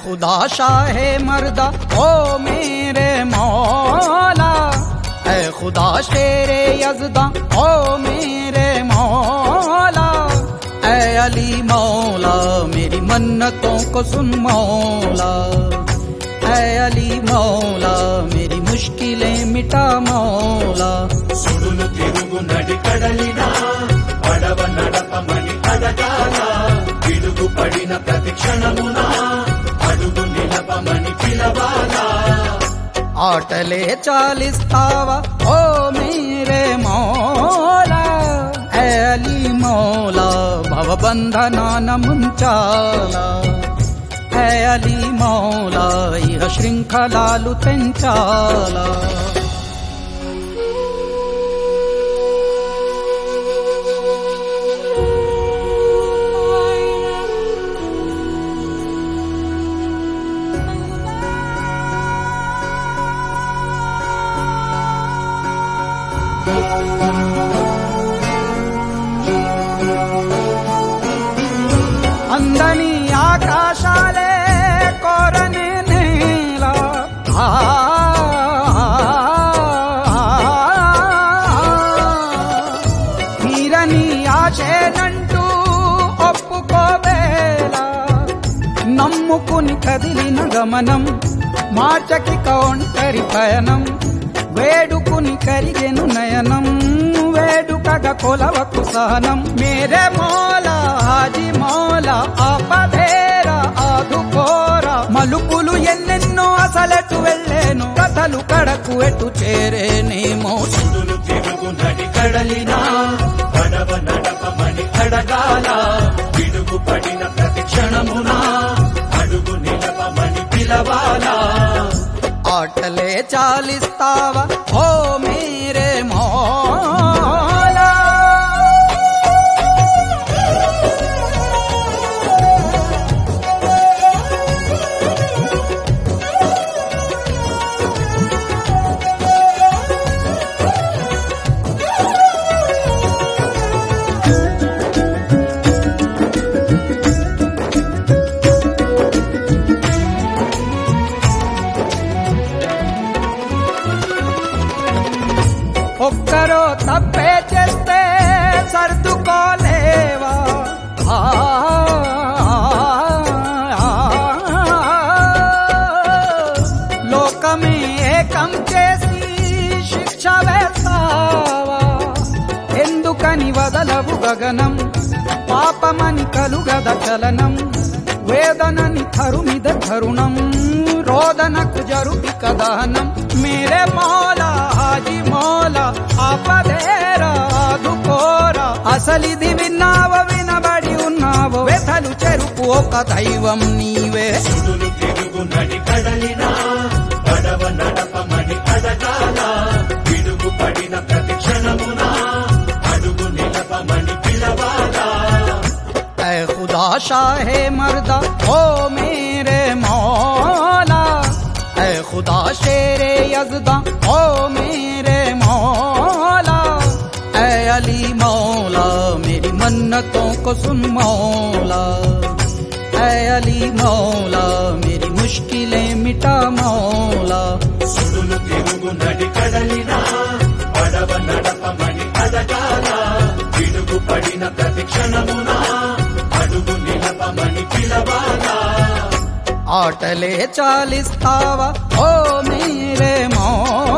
खुदा शाह मर्दा ओ मेरे मौला ऐ खुदा शेरे यजदा ओ मेरे मौला ऐ अली मौला मेरी मन्नतों को सुन मौला ऐ अली मौला मेरी मुश्किलें मिटा मौला సుడులు తిరుగు నడి కడలినా పడవ నడపమని అడగాల పిడుగు పడిన ప్రతి క్షణమున అడుగు నిలపమని పిలవాలా ఆటలే చాలిస్తావా ఓ మీరే మౌలా ఏ అలీ మౌలా భవబంధనాన ముంచాలా ఏ అలీ మౌలా ఇహ శృంఖలాలు తెంచాలా అందని ఆకాశాలే కోరని నేల ఆ, తీరని ఆశేనంటూ ఒప్పుకోవేళ నమ్ముకుని కదిలిన గమనం మార్చకి కౌంటరి పయనం వేడుకుని కరిగెను నయనం వేడుకగ కొలవకు సహనం మేరే మోల హాజీ మోల ఆపధేర ఆదుకోర మలుపులు ఎన్నెన్నో అసలెటు వెళ్ళేను కథలు కడకు ఎటు చేరేనేమో సుడులు తిరుగు నడి కడలినా పడవ నడపమని అడగాల పిడుగు పడిన ప్రతి క్షణమున అడుగు నిలపమని పిలవాలా ఆటలే చాలిస్తావా ఓ మీరే మోలా ఒక్కరో తప్పే చేస్తే సర్దుకోలేవా ఆ, లోకమే ఏకం చేసి శిక్ష వేస్తావా ఎందుకని వదలవు గగనం పాపమని కలుగద చలనం వేదనని తరుమిద తరుణం రోదనకు జరుపి కదహనం మేరే మోల హాజీ మోల ఆపదేరా ఆదుకోరా అసలిది విన్నావ వినబడి ఉన్నావు వ్యథలు చెరుపు ఒక దైవం నీవే సుడులు తిరుగు నడి కడలినా పడవ నడపమని అడగాల పిడుగు పడిన ప్రతి క్షణమున అడుగు నిలపమని పిలవాలా ऐ खुदा शाह मर्दा ओ मेरे मौला ऐ खुदा शेरे यजदा ओ मेरे मौला ऐ अली मौला मेरी मन्नतों को सुन मौला ऐ अली मौला मेरी मुश्किलें मिटा मौला సుడులు తిరుగు నడి కడలినా పడవ నడపమని అడగాల పిడుగు పడిన ప్రతి క్షణమున అడుగు నిలపమని పిలవాలా ఆటలే చాలిస్తావా ఓ మీరే మౌలా